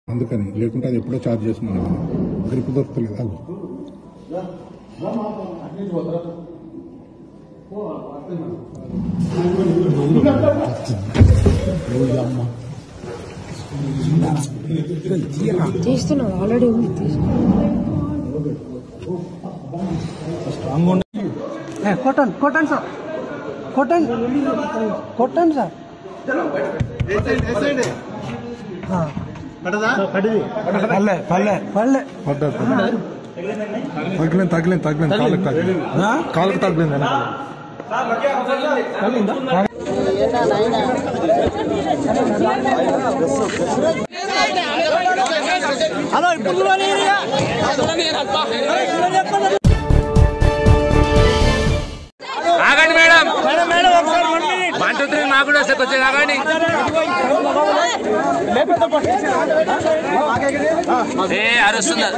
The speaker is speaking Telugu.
అందుకని లేకుంటే అది ఎప్పుడో ఛార్జ్ చేసుకున్నాను గ్రిప్ దొరుకుతలేదు అది తీస్తున్నాడు ఆల్రెడీ ఉంది తీస్తున్నాడు కొట్టండి కొట్టండి సార్ కొట్టండి కొట్టండి సార్ పల్లె పల్లె పల్లె తగిలింది తగిలింది తగిలింది కాళ్ళకి తగిలింది కాళ్ళకి తగిలింది వెనకాల. ఆగండి మేడం వన్ టూ త్రీ మాకు కూడా వస్తే కొంచెం ఆగండి ఏ అరుస్తుంది